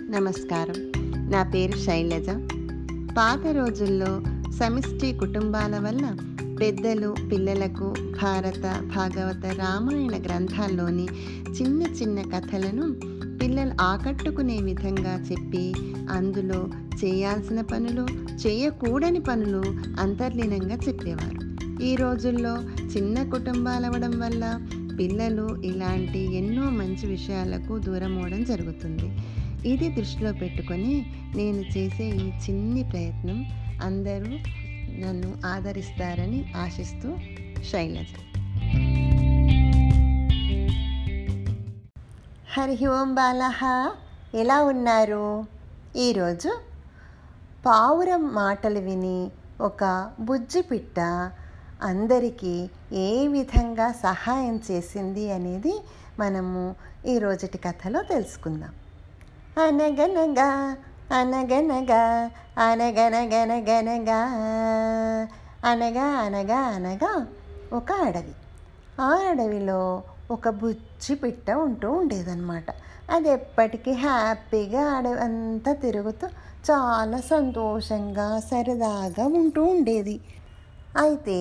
నమస్కారం నా పేరు శైలజ పాత రోజుల్లో సమిష్టి కుటుంబాల వల్ల పెద్దలు పిల్లలకు భారత భాగవత రామాయణ గ్రంథాల్లోని చిన్న చిన్న కథలను పిల్లలు ఆకట్టుకునే విధంగా చెప్పి అందులో చేయాల్సిన పనులు చేయకూడని పనులు అంతర్లీనంగా చెప్పేవారు ఈ రోజుల్లో చిన్న కుటుంబాలవడం వల్ల పిల్లలు ఇలాంటి ఎన్నో మంచి విషయాలకు దూరం అవడం జరుగుతుంది ఇది దృష్టిలో పెట్టుకొని నేను చేసే ఈ చిన్ని ప్రయత్నం అందరూ నన్ను ఆదరిస్తారని ఆశిస్తూ శైలజ హరి ఓం బాలహ ఎలా ఉన్నారు ఈరోజు పావురం మాటలు విని ఒక బుజ్జి పిట్ట అందరికీ ఏ విధంగా సహాయం చేసింది అనేది మనము ఈ రోజుటి కథలో తెలుసుకుందాం అనగనగా అనగనగా అనగనగనగనగా అనగా అనగా అనగా ఒక అడవి ఆ అడవిలో ఒక బుజ్జి పిట్ట ఉంటూ ఉండేదన్నమాట అది ఎప్పటికీ హ్యాపీగా అడవి అంతా తిరుగుతూ చాలా సంతోషంగా సరదాగా ఉంటూ ఉండేది అయితే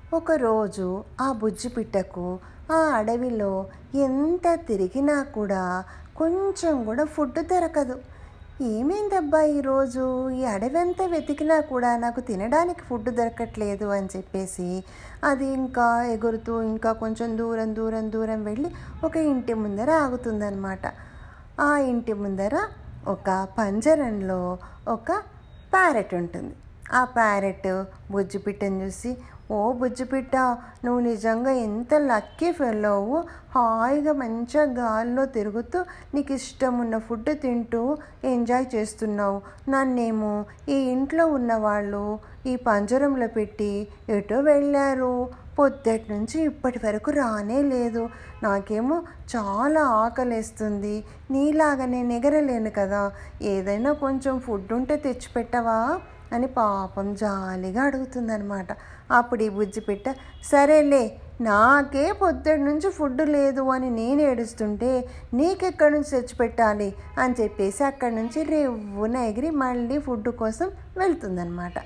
ఒకరోజు ఆ బుజ్జి పిట్టకు ఆ అడవిలో ఎంత తిరిగినా కూడా కొంచెం కూడా ఫుడ్ దొరకదు ఏమైందబ్బా ఈరోజు ఈ అడవి అంతా వెతికినా కూడా నాకు తినడానికి ఫుడ్ దొరకట్లేదు అని చెప్పేసి అది ఇంకా ఎగురుతూ ఇంకా కొంచెం దూరం దూరం దూరం వెళ్ళి ఒక ఇంటి ముందర ఆగుతుందన్నమాట ఆ ఇంటి ముందర ఒక పంజరంలో ఒక ప్యారెట్ ఉంటుంది ఆ ప్యారెట్ బుజ్జిపిట్టని చూసి ఓ బుజ్జిపిట్ట నువ్వు నిజంగా ఎంత లక్కీ ఫెలోవు హాయిగా మంచిగా గాల్లో తిరుగుతూ నీకు ఇష్టం ఉన్న ఫుడ్ తింటూ ఎంజాయ్ చేస్తున్నావు నన్నేమో ఈ ఇంట్లో ఉన్నవాళ్ళు ఈ పంజరంలో పెట్టి ఎటో వెళ్ళారు పొద్దుటి నుంచి ఇప్పటి వరకు రానే లేదు నాకేమో చాలా ఆకలేస్తుంది నీలాగా నేను ఎగరలేను కదా ఏదైనా కొంచెం ఫుడ్ ఉంటే తెచ్చిపెట్టవా అని పాపం జాలిగా అడుగుతుందనమాట అప్పుడు ఈ బుజ్జి పెట్ట సరేలే నాకే పొద్దుటి నుంచి ఫుడ్ లేదు అని నేను ఏడుస్తుంటే నీకెక్కడి నుంచి తెచ్చిపెట్టాలి అని చెప్పేసి అక్కడి నుంచి రేవున ఎగిరి మళ్ళీ ఫుడ్ కోసం వెళ్తుందనమాట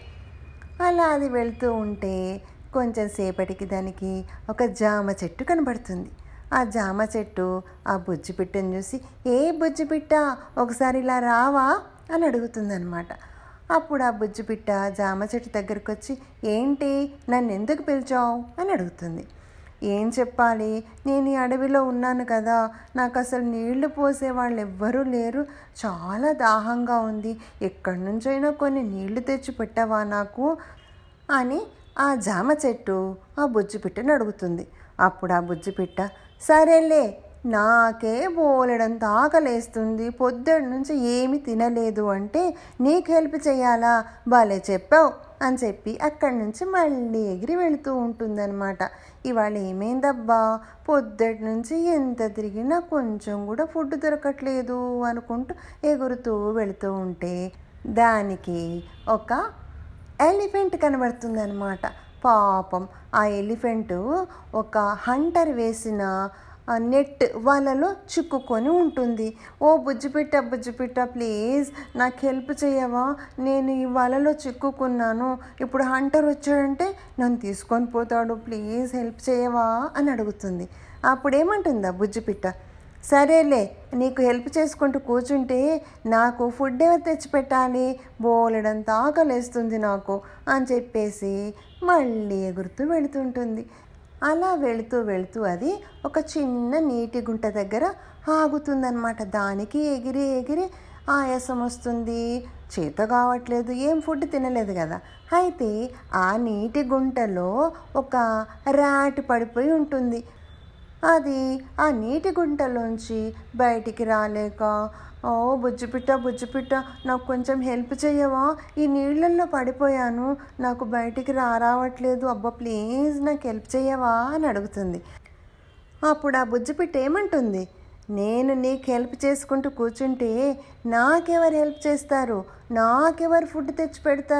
అలా అది వెళ్తూ ఉంటే కొంచెం సేపటికి దానికి ఒక జామ చెట్టు కనబడుతుంది ఆ జామ చెట్టు ఆ బుజ్జి పిట్టని చూసి ఏ బుజ్జి పిట్ట ఒకసారి ఇలా రావా అని అడుగుతుందనమాట అప్పుడు ఆ బుజ్జి పిట్ట జామ చెట్టు దగ్గరికి వచ్చి ఏంటి నన్ను ఎందుకు పిలిచావు అని అడుగుతుంది ఏం చెప్పాలి నేను ఈ అడవిలో ఉన్నాను కదా నాకు అసలు నీళ్లు పోసే వాళ్ళు ఎవ్వరూ లేరు చాలా దాహంగా ఉంది ఎక్కడి నుంచైనా కొన్ని నీళ్లు తెచ్చి పెట్టవా నాకు అని ఆ జామ చెట్టు ఆ బుజ్జిపిట్టని అడుగుతుంది అప్పుడు ఆ బుజ్జిపిట్ట సరేలే నాకే బోలెడంత ఆకలేస్తుంది పొద్దున్న నుంచి ఏమి తినలేదు అంటే నీకు హెల్ప్ చేయాలా భలే చెప్పావు అని చెప్పి అక్కడి నుంచి మళ్ళీ ఎగిరి వెళుతూ ఉంటుందన్నమాట ఇవాళ ఏమైందబ్బా పొద్దుటి నుంచి ఎంత తిరిగినా కొంచెం కూడా ఫుడ్ దొరకట్లేదు అనుకుంటూ ఎగురుతూ వెళుతూ ఉంటే దానికి ఒక ఎలిఫెంట్ కనబడుతుందన్నమాట పాపం ఆ ఎలిఫెంట్ ఒక హంటర్ వేసిన నెట్ వలలో చిక్కుకొని ఉంటుంది ఓ బుజ్జిపిట్ట బుజ్జిపిట్ట ప్లీజ్ నాకు హెల్ప్ చేయవా నేను ఈ వలలో చిక్కుకున్నాను ఇప్పుడు హంటర్ వచ్చాడంటే నన్ను తీసుకొని పోతాడు ప్లీజ్ హెల్ప్ చేయవా అని అడుగుతుంది అప్పుడేమంటుందా బుజ్జిపిట్ట సరేలే నీకు హెల్ప్ చేసుకుంటూ కూర్చుంటే నాకు ఫుడ్ ఎవరు తెచ్చిపెట్టాలి బోలెడంత ఆకలేస్తుంది నాకు అని చెప్పేసి మళ్ళీ ఎగురుతూ వెళుతుంటుంది అలా వెళుతూ వెళుతూ అది ఒక చిన్న నీటి గుంట దగ్గర ఆగుతుందన్నమాట దానికి ఎగిరి ఎగిరి ఆయాసం వస్తుంది చేత కావట్లేదు ఏం ఫుడ్ తినలేదు కదా అయితే ఆ నీటి గుంటలో ఒక ర్యాట్ పడిపోయి ఉంటుంది అది ఆ నీటి గుంటలోంచి బయటికి రాలేక ఓ బుజ్జిపిట్ట బుజ్జిపిట్ట నాకు కొంచెం హెల్ప్ చేయవా ఈ నీళ్ళల్లో పడిపోయాను నాకు బయటికి రారావట్లేదు అబ్బా ప్లీజ్ నాకు హెల్ప్ చేయవా అని అడుగుతుంది అప్పుడు ఆ బుజ్జిపిట్ట ఏమంటుంది నేను నీకు హెల్ప్ చేసుకుంటూ కూర్చుంటే నాకెవరు హెల్ప్ చేస్తారు నాకెవరు ఫుడ్ తెచ్చి పెడతారు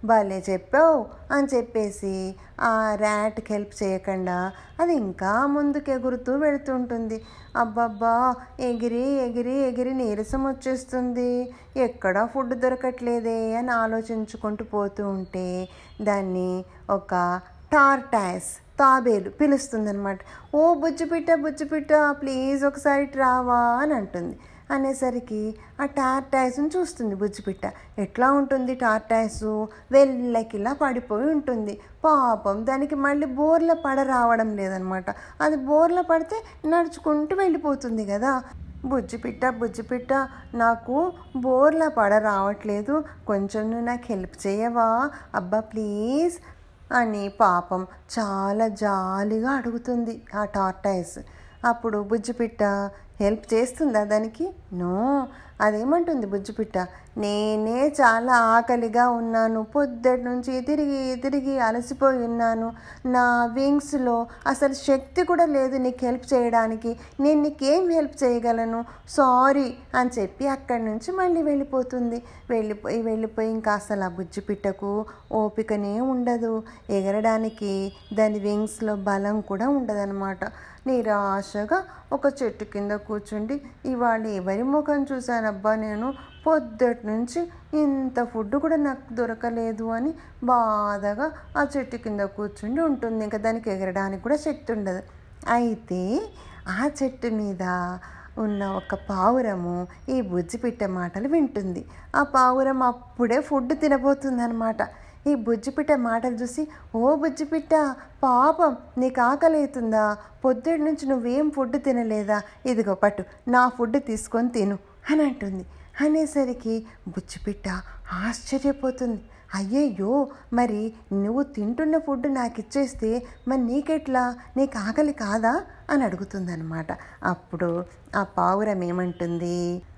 భలే చెప్పావు అని చెప్పేసి ఆ ర్యాట్కి హెల్ప్ చేయకుండా అది ఇంకా ముందుకు ఎగురుతూ వెళుతుంటుంది అబ్బబ్బా ఎగిరి ఎగిరి ఎగిరి నీరసం వచ్చేస్తుంది ఎక్కడా ఫుడ్ దొరకట్లేదే అని ఆలోచించుకుంటూ పోతూ ఉంటే దాన్ని ఒక టార్టాయిస్ తాబేలు పిలుస్తుందనమాట ఓ బుజ్జిపిట్ట బుజ్జిపిట్ట ప్లీజ్ ఒకసారి రావా అని అంటుంది అనేసరికి ఆ టార్టాయిస్ని చూస్తుంది బుజ్జిపిట్ట ఎట్లా ఉంటుంది టార్టాయిసు వెళ్ళకిలా పడిపోయి ఉంటుంది పాపం దానికి మళ్ళీ బోర్ల పడ రావడం లేదనమాట అది బోర్ల పడితే నడుచుకుంటూ వెళ్ళిపోతుంది కదా బుజ్జిపిట్ట బుజ్జిపిట్ట నాకు బోర్ల పడ రావట్లేదు కొంచెం నువ్వు నాకు హెల్ప్ చేయవా అబ్బా ప్లీజ్ అని పాపం చాలా జాలిగా అడుగుతుంది ఆ టార్టాయిస్ అప్పుడు బుజ్జిపిట్ట హెల్ప్ చేస్తుందా దానికి నో అదేమంటుంది బుజ్జిపిట్ట నేనే చాలా ఆకలిగా ఉన్నాను పొద్దుటి నుంచి తిరిగి తిరిగి అలసిపోయి ఉన్నాను నా వింగ్స్లో అసలు శక్తి కూడా లేదు నీకు హెల్ప్ చేయడానికి నేను నీకేం హెల్ప్ చేయగలను సారీ అని చెప్పి అక్కడి నుంచి మళ్ళీ వెళ్ళిపోతుంది వెళ్ళిపోయి వెళ్ళిపోయి ఇంకా అసలు ఆ బుజ్జిపిట్టకు ఓపికనే ఉండదు ఎగరడానికి దాని వింగ్స్లో బలం కూడా ఉండదన్నమాట నిరాశగా ఒక చెట్టు కింద కూర్చుండి ఇవాళ ఎవరి ముఖం చూశానబ్బా నేను పొద్దుటి నుంచి ఇంత ఫుడ్ కూడా నాకు దొరకలేదు అని బాధగా ఆ చెట్టు కింద కూర్చుండి ఉంటుంది ఇంకా దానికి ఎగరడానికి కూడా శక్తి ఉండదు అయితే ఆ చెట్టు మీద ఉన్న ఒక పావురము ఈ బుజ్జిపిట్ట మాటలు వింటుంది ఆ పావురం అప్పుడే ఫుడ్ తినబోతుంది అనమాట ఈ బుజ్జిపిట్ట మాటలు చూసి ఓ బుజ్జిపిట్ట పాపం నీకు ఆకలి అవుతుందా పొద్దుటి నుంచి నువ్వేం ఫుడ్ తినలేదా ఇదిగో పట్టు నా ఫుడ్ తీసుకొని తిను అని అంటుంది అనేసరికి బుజ్జిపిట్ట ఆశ్చర్యపోతుంది అయ్యయ్యో మరి నువ్వు తింటున్న ఫుడ్ నాకు ఇచ్చేస్తే మరి నీకెట్లా నీకు ఆకలి కాదా అని అడుగుతుందనమాట అప్పుడు ఆ పావురం ఏమంటుంది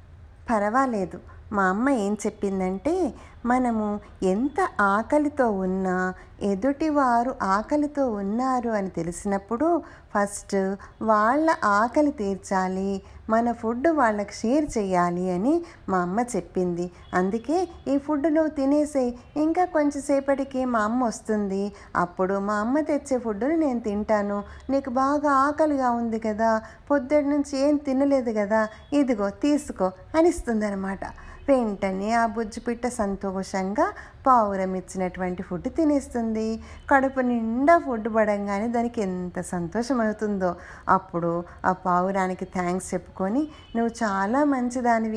పర్వాలేదు మా అమ్మ ఏం చెప్పిందంటే మనము ఎంత ఆకలితో ఉన్నా ఎదుటివారు ఆకలితో ఉన్నారు అని తెలిసినప్పుడు ఫస్ట్ వాళ్ళ ఆకలి తీర్చాలి మన ఫుడ్ వాళ్ళకి షేర్ చేయాలి అని మా అమ్మ చెప్పింది అందుకే ఈ ఫుడ్ నువ్వు తినేసేయి ఇంకా కొంచెంసేపటికి మా అమ్మ వస్తుంది అప్పుడు మా అమ్మ తెచ్చే ఫుడ్ని నేను తింటాను నీకు బాగా ఆకలిగా ఉంది కదా పొద్దుటి నుంచి ఏం తినలేదు కదా ఇదిగో తీసుకో అని ఇస్తుందన్నమాట వెంటనే ఆ బుజ్జిపిట్ట సంతోషంగా పావురం ఇచ్చినటువంటి ఫుడ్ తినేస్తుంది కడుపు నిండా ఫుడ్ పడంగానే దానికి ఎంత సంతోషం అవుతుందో అప్పుడు ఆ పావురానికి థ్యాంక్స్ చెప్పుకొని నువ్వు చాలా మంచిదానివి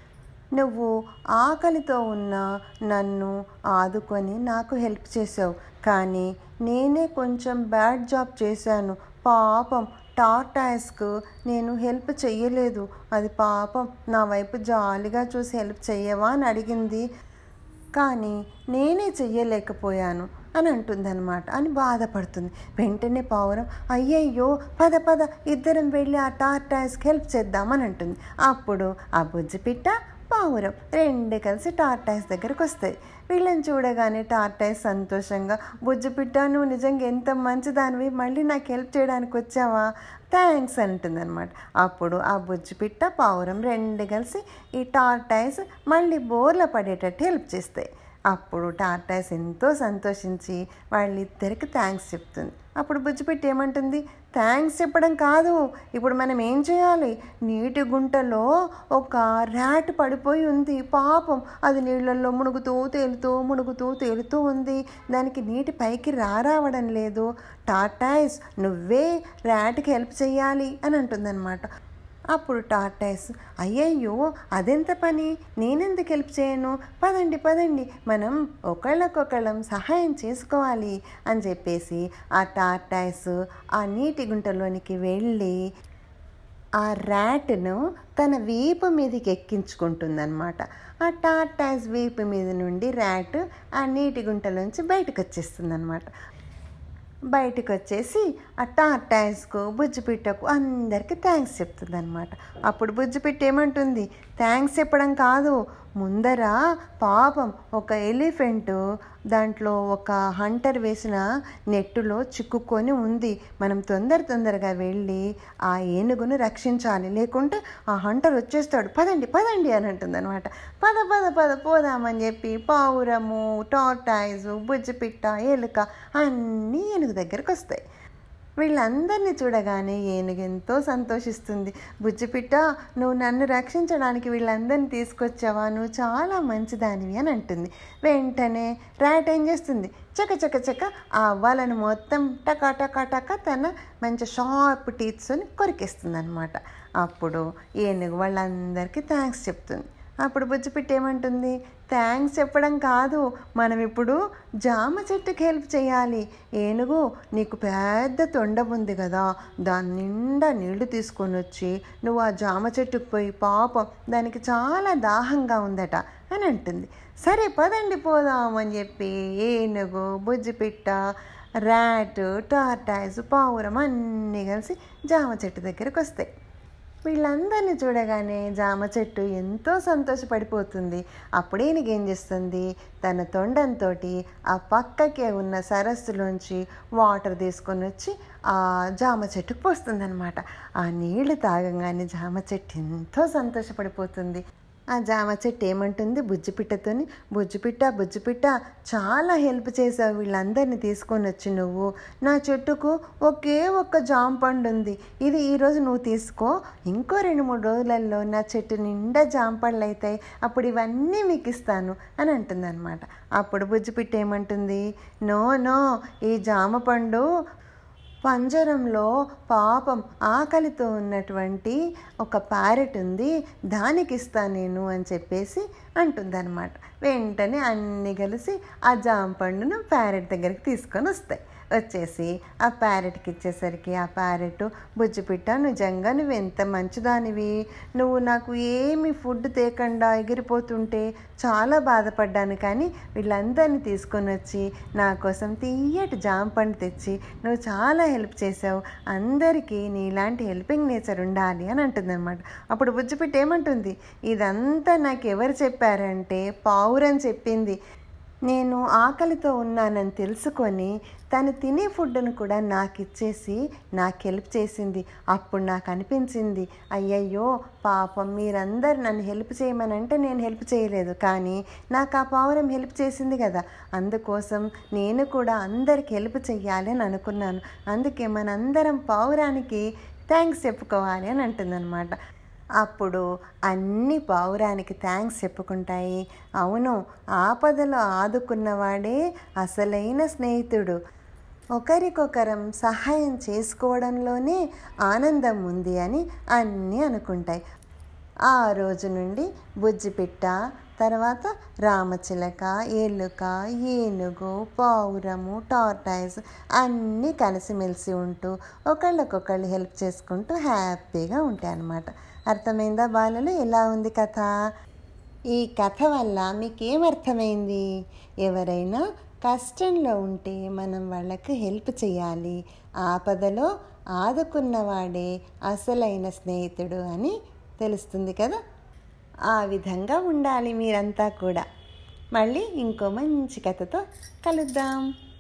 నువ్వు ఆకలితో ఉన్న నన్ను ఆదుకొని నాకు హెల్ప్ చేసావు కానీ నేనే కొంచెం బ్యాడ్ జాబ్ చేశాను పాపం టార్టాయిస్కు నేను హెల్ప్ చెయ్యలేదు అది పాపం నా వైపు జాలిగా చూసి హెల్ప్ చెయ్యవా అని అడిగింది కానీ నేనే చెయ్యలేకపోయాను అని అంటుందన్నమాట అని బాధపడుతుంది వెంటనే పావురం అయ్యయ్యో పద పద ఇద్దరం వెళ్ళి ఆ టార్టాయిస్కి హెల్ప్ చేద్దామని అంటుంది అప్పుడు ఆ బుజ్జిపిట్ట పావురం రెండు కలిసి టార్టాయిస్ దగ్గరకు వస్తాయి వీళ్ళని చూడగానే టార్టాయిస్ సంతోషంగా బుజ్జిపిట్ట నువ్వు నిజంగా ఎంత మంచిదానివి మళ్ళీ నాకు హెల్ప్ చేయడానికి వచ్చావా థ్యాంక్స్ అంటుందన్నమాట అప్పుడు ఆ బుజ్జిపిట్ట పావురం రెండు కలిసి ఈ టార్టాయిస్ మళ్ళీ బోర్ల పడేటట్టు హెల్ప్ చేస్తాయి అప్పుడు టార్టాయిస్ ఎంతో సంతోషించి వాళ్ళిద్దరికి థ్యాంక్స్ చెప్తుంది అప్పుడు బుజ్జిపెట్టి ఏమంటుంది థ్యాంక్స్ చెప్పడం కాదు ఇప్పుడు మనం ఏం చేయాలి నీటి గుంటలో ఒక ర్యాట్ పడిపోయి ఉంది పాపం అది నీళ్ళల్లో మునుగుతూ తేలుతూ మునుగుతూ తేలుతూ ఉంది దానికి నీటి పైకి రారావడం లేదు టార్టాయిస్ నువ్వే ర్యాట్కి హెల్ప్ చేయాలి అని అంటుందన్నమాట అప్పుడు టార్టాయిస్ అయ్యయ్యో అదెంత పని నేనెందుకు హెల్ప్ చేయను పదండి పదండి మనం ఒకళ్ళకొకళ్ళం సహాయం చేసుకోవాలి అని చెప్పేసి ఆ టార్టాయిస్ ఆ నీటి గుంటలోనికి వెళ్ళి ఆ ర్యాట్ను తన వీపు మీదకి ఎక్కించుకుంటుందన్నమాట ఆ టార్టాయిస్ వీపు మీద నుండి ర్యాట్ ఆ నీటి గుంటలోంచి బయటకు వచ్చేస్తుందన్నమాట బయటకు వచ్చేసి ఆ టార్టాయిస్కు బుజ్జిపిట్టకు అందరికీ థ్యాంక్స్ చెప్తుంది అనమాట అప్పుడు బుజ్జిపిట్ట ఏమంటుంది థ్యాంక్స్ చెప్పడం కాదు ముందర పాపం ఒక ఎలిఫెంట్ దాంట్లో ఒక హంటర్ వేసిన నెట్టులో చిక్కుకొని ఉంది మనం తొందర తొందరగా వెళ్ళి ఆ ఏనుగును రక్షించాలి లేకుంటే ఆ హంటర్ వచ్చేస్తాడు పదండి పదండి అని అంటుంది అనమాట పద పద పద పోదామని చెప్పి పావురము టార్టాయిజు బుజ్జిపిట్ట ఎలుక అన్నీ ఏనుగు దగ్గరకు వస్తాయి వీళ్ళందరినీ చూడగానే ఏనుగు ఎంతో సంతోషిస్తుంది బుజ్జిపిట్ట నువ్వు నన్ను రక్షించడానికి వీళ్ళందరినీ తీసుకొచ్చావా నువ్వు చాలా మంచిదానివి అని అంటుంది వెంటనే ర్యాట్ ఏం చేస్తుంది చక చక చక ఆ అవ్వాలను మొత్తం టకా టకా టకా తన మంచి షార్ప్ టీత్స్ని కొరికేస్తుంది అనమాట అప్పుడు ఏనుగు వాళ్ళందరికీ థ్యాంక్స్ చెప్తుంది అప్పుడు బుజ్జిపిట్టి ఏమంటుంది థ్యాంక్స్ చెప్పడం కాదు మనం ఇప్పుడు జామ చెట్టుకి హెల్ప్ చేయాలి ఏనుగు నీకు పెద్ద తొండ ఉంది కదా దాని నిండా నీళ్లు తీసుకొని వచ్చి నువ్వు ఆ జామ చెట్టుకు పోయి పాపం దానికి చాలా దాహంగా ఉందట అని అంటుంది సరే పదండి పోదాం అని చెప్పి ఏనుగు బుజ్జిపిట్ట ర్యాట్ టార్టాయిస్ పావురం అన్నీ కలిసి జామ చెట్టు దగ్గరకు వస్తాయి వీళ్ళందరినీ చూడగానే జామ చెట్టు ఎంతో సంతోషపడిపోతుంది అప్పుడే ఏం చేస్తుంది తన తొండంతో ఆ పక్కకే ఉన్న సరస్సులోంచి వాటర్ తీసుకొని వచ్చి ఆ జామ చెట్టుకు పోస్తుంది అనమాట ఆ నీళ్లు తాగంగానే జామ చెట్టు ఎంతో సంతోషపడిపోతుంది ఆ జామ చెట్టు ఏమంటుంది బుజ్జిపిట్టతోని బుజ్జిపిట్ట బుజ్జిపిట్ట చాలా హెల్ప్ చేసావు వీళ్ళందరినీ తీసుకొని వచ్చి నువ్వు నా చెట్టుకు ఒకే ఒక్క జామ పండు ఉంది ఇది ఈరోజు నువ్వు తీసుకో ఇంకో రెండు మూడు రోజులలో నా చెట్టు నిండా జామ పళ్ళు అవుతాయి అప్పుడు ఇవన్నీ మీకు ఇస్తాను అని అంటుంది అనమాట అప్పుడు బుజ్జిపిట్ట ఏమంటుంది నో నో ఈ జామ పండు పంజరంలో పాపం ఆకలితో ఉన్నటువంటి ఒక ప్యారెట్ ఉంది దానికి ఇస్తాను నేను అని చెప్పేసి అంటుందన్నమాట వెంటనే అన్నీ కలిసి ఆ జామ పండును ప్యారెట్ దగ్గరికి తీసుకొని వస్తాయి వచ్చేసి ఆ ప్యారెట్కి ఇచ్చేసరికి ఆ ప్యారెట్ బుజ్జిపిట్ట నిజంగా నువ్వు ఎంత మంచిదానివి నువ్వు నాకు ఏమి ఫుడ్ తేకుండా ఎగిరిపోతుంటే చాలా బాధపడ్డాను కానీ వీళ్ళందరినీ తీసుకొని వచ్చి నా కోసం తీయటి జామ పండు తెచ్చి నువ్వు చాలా హెల్ప్ చేసావు అందరికీ నీలాంటి హెల్పింగ్ నేచర్ ఉండాలి అని అంటుందన్నమాట అప్పుడు బుజ్జిపిట్ట ఏమంటుంది ఇదంతా నాకు ఎవరు చెప్పారంటే పావురని చెప్పింది నేను ఆకలితో ఉన్నానని తెలుసుకొని తను తినే ఫుడ్ను కూడా నాకు ఇచ్చేసి నాకు హెల్ప్ చేసింది అప్పుడు నాకు అనిపించింది అయ్యయ్యో పాపం మీరందరు నన్ను హెల్ప్ చేయమని అంటే నేను హెల్ప్ చేయలేదు కానీ నాకు ఆ పావురం హెల్ప్ చేసింది కదా అందుకోసం నేను కూడా అందరికి హెల్ప్ చెయ్యాలి అని అనుకున్నాను అందుకే మనందరం పావురానికి థ్యాంక్స్ చెప్పుకోవాలి అని అంటుందన్నమాట అప్పుడు అన్ని పావురానికి థ్యాంక్స్ చెప్పుకుంటాయి అవును ఆపదలో ఆదుకున్నవాడే అసలైన స్నేహితుడు ఒకరికొకరం సహాయం చేసుకోవడంలోనే ఆనందం ఉంది అని అన్నీ అనుకుంటాయి ఆ రోజు నుండి బుజ్జిపిట్ట తర్వాత రామచిలక ఏలుక ఏనుగు పావురము టార్టైజ్ అన్నీ కలిసిమెలిసి ఉంటూ ఒకళ్ళకొకళ్ళు హెల్ప్ చేసుకుంటూ హ్యాపీగా ఉంటాయి అన్నమాట అర్థమైందా బాలలు ఎలా ఉంది కథ ఈ కథ వల్ల మీకేం అర్థమైంది ఎవరైనా కష్టంలో ఉంటే మనం వాళ్ళకి హెల్ప్ చేయాలి ఆపదలో ఆదుకున్నవాడే అసలైన స్నేహితుడు అని తెలుస్తుంది కదా ఆ విధంగా ఉండాలి మీరంతా కూడా మళ్ళీ ఇంకో మంచి కథతో కలుద్దాం